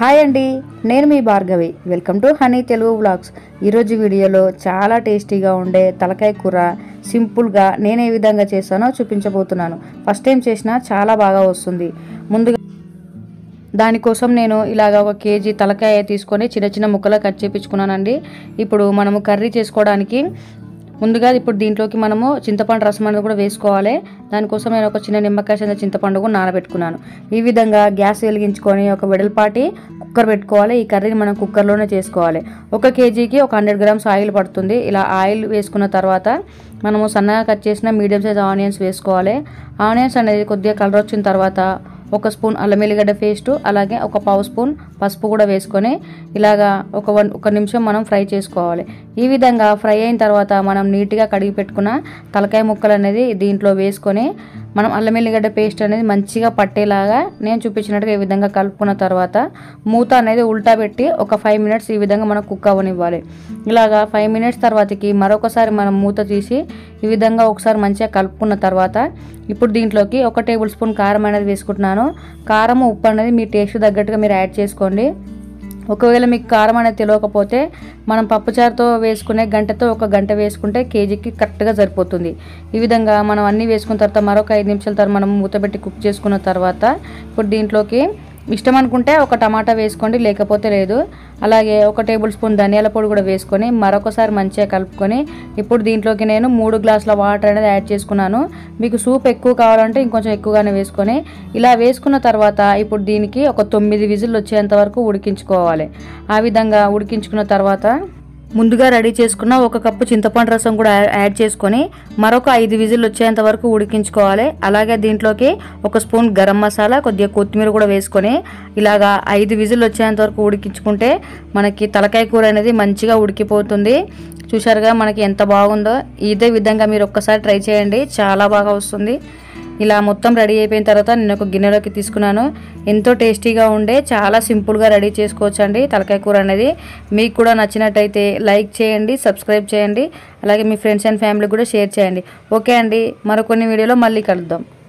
hi అండి నేను మీ Bhargavi welcome to honey Telugu vlogs ఈరోజు వీడియోలో చాలా టేస్టీగా ఉండే తలకాయ కూర సింపుల్గా నేను ఏ విధంగా చేస్తానో చూపించబోతున్నాను ఫస్ట్ టైం చేసినా చాలా బాగా వస్తుంది ముందుగా దానికోసం నేను ఇలాగ ఒక కేజీ తలకాయ తీసుకొని చిన్న చిన్న ముక్కలు కట్ చేపించుకున్నానండి ఇప్పుడు మనము కర్రీ చేసుకోవడానికి ముందుగా ఇప్పుడు దీంట్లోకి మనము చింతపండు రసం అనేది కూడా వేసుకోవాలి దానికోసం నేను ఒక చిన్న నిమ్మకాయ చిన్న చింతపండు కూడా నానబెట్టుకున్నాను ఈ విధంగా గ్యాస్ వెలిగించుకొని ఒక వెడల్పాటి కుక్కర్ పెట్టుకోవాలి ఈ కర్రీని మనం కుక్కర్లోనే చేసుకోవాలి ఒక కేజీకి ఒక హండ్రెడ్ గ్రామ్స్ ఆయిల్ పడుతుంది ఇలా ఆయిల్ వేసుకున్న తర్వాత మనము సన్నగా కట్ చేసిన మీడియం సైజ్ ఆనియన్స్ వేసుకోవాలి ఆనియన్స్ అనేది కొద్దిగా కలర్ వచ్చిన తర్వాత ఒక స్పూన్ అల్లం వెల్లిగడ్డ పేస్టు అలాగే ఒక పావు స్పూన్ పసుపు కూడా వేసుకొని ఇలాగా ఒక వన్ ఒక నిమిషం మనం ఫ్రై చేసుకోవాలి ఈ విధంగా ఫ్రై అయిన తర్వాత మనం నీట్గా కడిగి పెట్టుకున్న తలకాయ ముక్కలు అనేది దీంట్లో వేసుకొని మనం అల్లం వెల్లిగడ్డ పేస్ట్ అనేది మంచిగా పట్టేలాగా నేను చూపించినట్టుగా ఈ విధంగా కలుపుకున్న తర్వాత మూత అనేది ఉల్టా పెట్టి ఒక ఫైవ్ మినిట్స్ ఈ విధంగా మనం కుక్ అవ్వనివ్వాలి ఇలాగా ఫైవ్ మినిట్స్ తర్వాతకి మరొకసారి మనం మూత తీసి ఈ విధంగా ఒకసారి మంచిగా కలుపుకున్న తర్వాత ఇప్పుడు దీంట్లోకి ఒక టేబుల్ స్పూన్ కారం అనేది వేసుకుంటున్నాను కారం ఉప్పు అనేది మీ టేస్ట్ తగ్గట్టుగా మీరు యాడ్ చేసుకోండి ఒకవేళ మీకు కారం అనేది తెలియకపోతే మనం పప్పుచారుతో వేసుకునే గంటతో ఒక గంట వేసుకుంటే కేజీకి కరెక్ట్గా సరిపోతుంది ఈ విధంగా మనం అన్నీ వేసుకున్న తర్వాత మరొక ఐదు నిమిషాల తర్వాత మనం మూతపెట్టి కుక్ చేసుకున్న తర్వాత ఇప్పుడు దీంట్లోకి ఇష్టం అనుకుంటే ఒక టమాటా వేసుకోండి లేకపోతే లేదు అలాగే ఒక టేబుల్ స్పూన్ ధనియాల పొడి కూడా వేసుకొని మరొకసారి మంచిగా కలుపుకొని ఇప్పుడు దీంట్లోకి నేను మూడు గ్లాసుల వాటర్ అనేది యాడ్ చేసుకున్నాను మీకు సూప్ ఎక్కువ కావాలంటే ఇంకొంచెం ఎక్కువగానే వేసుకొని ఇలా వేసుకున్న తర్వాత ఇప్పుడు దీనికి ఒక తొమ్మిది విజిల్ వచ్చేంత వరకు ఉడికించుకోవాలి ఆ విధంగా ఉడికించుకున్న తర్వాత ముందుగా రెడీ చేసుకున్న ఒక కప్పు చింతపండు రసం కూడా యా- యాడ్ చేసుకొని మరొక ఐదు విజిల్ వచ్చేంత వరకు ఉడికించుకోవాలి అలాగే దీంట్లోకి ఒక స్పూన్ గరం మసాలా కొద్దిగా కొత్తిమీర కూడా వేసుకొని ఇలాగా ఐదు విజిల్ వచ్చేంత వరకు ఉడికించుకుంటే మనకి తలకాయ కూర అనేది మంచిగా ఉడికిపోతుంది చూసారుగా మనకి ఎంత బాగుందో ఇదే విధంగా మీరు ఒక్కసారి ట్రై చేయండి చాలా బాగా వస్తుంది ఇలా మొత్తం రెడీ అయిపోయిన తర్వాత నేను ఒక గిన్నెలోకి తీసుకున్నాను ఎంతో టేస్టీగా ఉండే చాలా సింపుల్గా రెడీ చేసుకోవచ్చు అండి తలకాయ కూర అనేది మీకు కూడా నచ్చినట్టయితే లైక్ చేయండి సబ్స్క్రైబ్ చేయండి అలాగే మీ ఫ్రెండ్స్ అండ్ ఫ్యామిలీ కూడా షేర్ చేయండి ఓకే అండి మరికొన్ని వీడియోలో మళ్ళీ కలుద్దాం